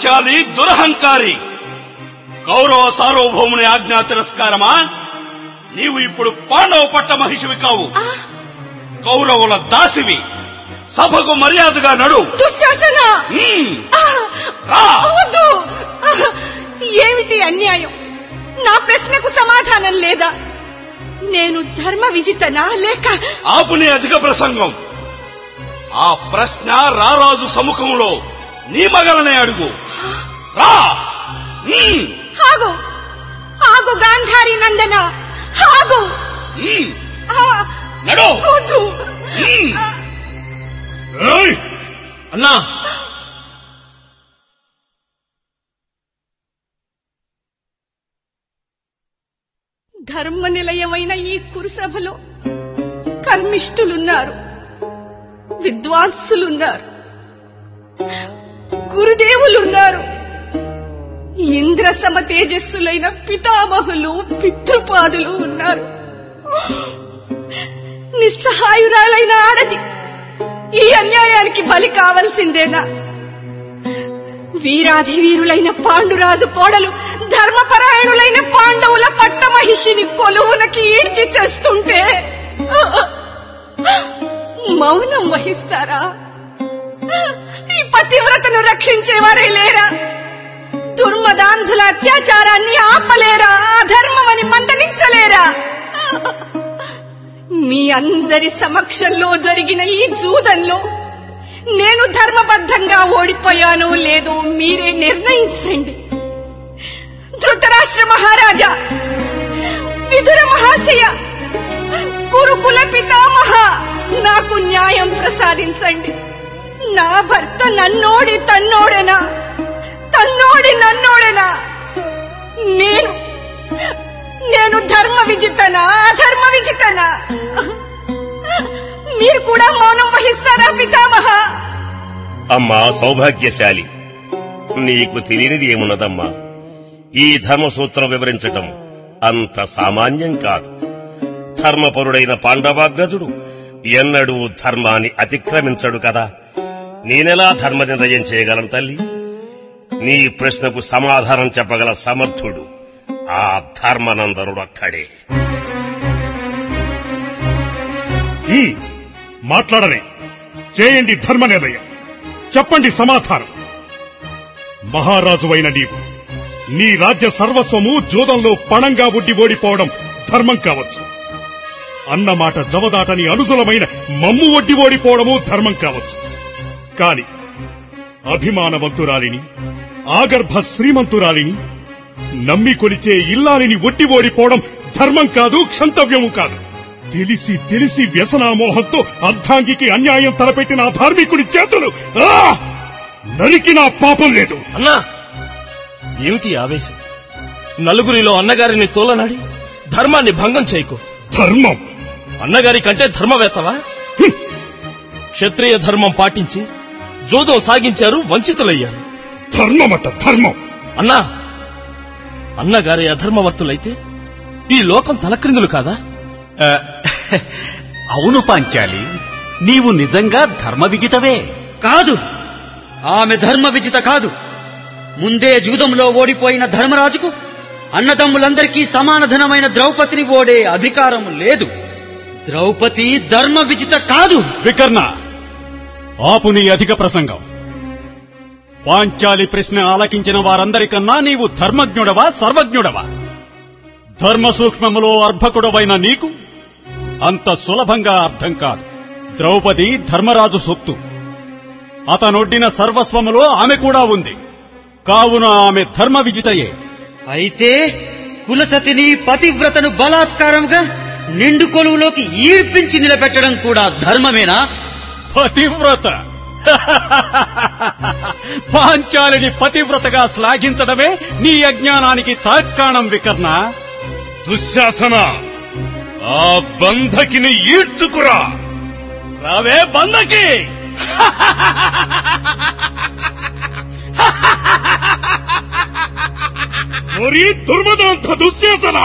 పాంచాలి దురహంకారి కౌరవ సార్వభౌముని ఆజ్ఞా తిరస్కారమా నీవు ఇప్పుడు పాండవ పట్ట మహిషివి కావు కౌరవుల దాసివి సభకు మర్యాదగా నడు దుశ్శాసన ఉమ్, ఆ! రా. వద్దు ఆ! ఏమిటి అన్యాయం నా ప్రశ్నకు సమాధానం లేదా నేను ధర్మ విజితనా లేక ఆపుని అధిక ప్రసంగం ఆ ప్రశ్న రారాజు సముఖంలో నీ మగలనే అడుగు రా ఉమ్, ఆగు ఆగు గాంధారి నందన ఆగు ఉమ్, ఆ! నడు వద్దు ఉమ్. ఆ! ఏయ్! అన్నా ధర్మ నిలయమైన ఈ కురుసభలో కర్మిష్ఠులున్నారు విద్వాంసులున్నారు గురుదేవులున్నారు ఇంద్ర సమ తేజస్సులైన పితామహులు పితృపాదులు ఉన్నారు నిస్సహాయురాలైన ఆడది ఈ అన్యాయానికి బలి కావలసిందేనా వీరాధి వీరులైన పాండురాజు కోడలు ధర్మపరాయణులైన పాండవుల పట్టమహిషిని కొలువునకి ఈడ్చి తెస్తుంటే మౌనం వహిస్తారా ఈ పతివ్రతను రక్షించేవారే లేరా దుర్మదాంధుల అత్యాచారాన్ని ఆపలేరా అధర్మమని మందలించలేరా మీ అందరి సమక్షంలో జరిగిన ఈ జూదంలో నేను ధర్మబద్ధంగా ఓడిపోయానో లేదో మీరే నిర్ణయించండి ధృతరాష్ట్ర మహారాజా విదుర మహాశయ కురుకుల పితామహ నాకు న్యాయం ప్రసాదించండి నా భర్త నన్నోడి తన్నోడెనా తన్నోడి నన్నోడెనా నేను నేను ధర్మ విజితనా అధర్మ విజితనా మీరు కూడా మౌనం వహిస్తారా పితామహ అమ్మా సౌభాగ్యశాలి నీకు తెలియనిది ఏమున్నదమ్మా ఈ ధర్మసూత్రం వివరించటం అంత సామాన్యం కాదు ధర్మపరుడైన పాండవాగ్రజుడు ఎన్నడూ ధర్మాన్ని అతిక్రమించడు కదా నేనెలా ధర్మ నిర్ణయం చేయగలను తల్లి నీ ప్రశ్నకు సమాధానం చెప్పగల సమర్థుడు ఆ ధర్మనందనుడొక్కడే హ్మ్. మాట్లాడలే చేయండి ధర్మ నిర్ణయం చెప్పండి సమాధానం మహారాజువైన నీవు నీ రాజ్య సర్వస్వము జూదంలో పణంగా ఉడ్డి ఓడిపోవడం ధర్మం కావచ్చు అన్నమాట జవదాటని అనుగులమైన మమ్ము ఒడ్డి ఓడిపోవడము ధర్మం కావచ్చు కాని అభిమానవంతురాలిని ఆగర్భ శ్రీమంతురాలిని నమ్మి కొలిచే ఇల్లాలిని ఒట్టి ఓడిపోవడం ధర్మం కాదు క్షంతవ్యము కాదు తెలిసి తెలిసి వ్యసనామోహంతో అర్ధాంగికి అన్యాయం తలపెట్టిన ఆ ధార్మికుడి చేతులు ఆ! నరికి నా పాపం లేదు అన్నా ఏమిటి ఈ ఆవేశం నలుగురిలో అన్నగారిని తోలనాడి ధర్మాన్ని భంగం చేయకు ధర్మం అన్నగారి కంటే ధర్మవేత్తవా హ్మ్. క్షత్రియ ధర్మం పాటించి జోదం సాగించారు వంచితులయ్యారు ధర్మమట ధర్మం అన్నా అన్నగారి అధర్మవర్తులైతే ఈ లోకం తలక్రిందులు కాదా ఆ, అవును పాంచాలి నీవు నిజంగా ధర్మ విజితవే కాదు ఆమె ధర్మ విజిత కాదు ముందే జూదంలో ఓడిపోయిన ధర్మరాజుకు అన్నదమ్ములందరికీ సమానధనమైన ద్రౌపదిని ఓడే అధికారం లేదు ద్రౌపది ధర్మ విజిత కాదు వికర్ణ ఆపు నీ అధిక ప్రసంగం పాంచాలి ప్రశ్న ఆలకించిన వారందరికన్నా నీవు ధర్మజ్ఞుడవా సర్వజ్ఞుడవా ధర్మ సూక్ష్మములో అర్భకుడవైన నీకు అంత సులభంగా అర్థం కాదు ద్రౌపది ధర్మరాజు సొత్తు అతనొడ్డిన సర్వస్వములో ఆమె కూడా ఉంది కావున ఆమె ధర్మ విజితయే అయితే కులసతిని పతివ్రతను బలాత్కారంగా నిండు కొలువులోకి ఈడ్పించి నిలబెట్టడం కూడా ధర్మమేనా పతివ్రత పాంచాలిని పతివ్రతగా శ్లాఘించడమే నీ అజ్ఞానానికి తార్కాణం వికర్ణ దుశ్శాసన ఆ బంధకిని ఈడ్చుకురా రావే బందకి ఓరి దుర్మదాంత దుశ్శాసన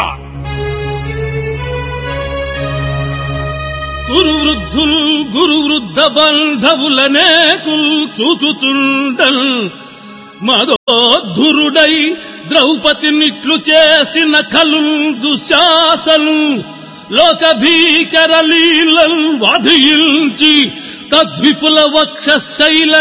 గురు వృద్ధుల్ గురు వృద్ధ బంధవులనేకుల్ చూచుచుండల్ మదోద్ధురుడై ద్రౌపదినిట్లు చేసిన కలు దుశాసను లోక భీకర లీలం వధించి తద్విపుల వక్ష శైల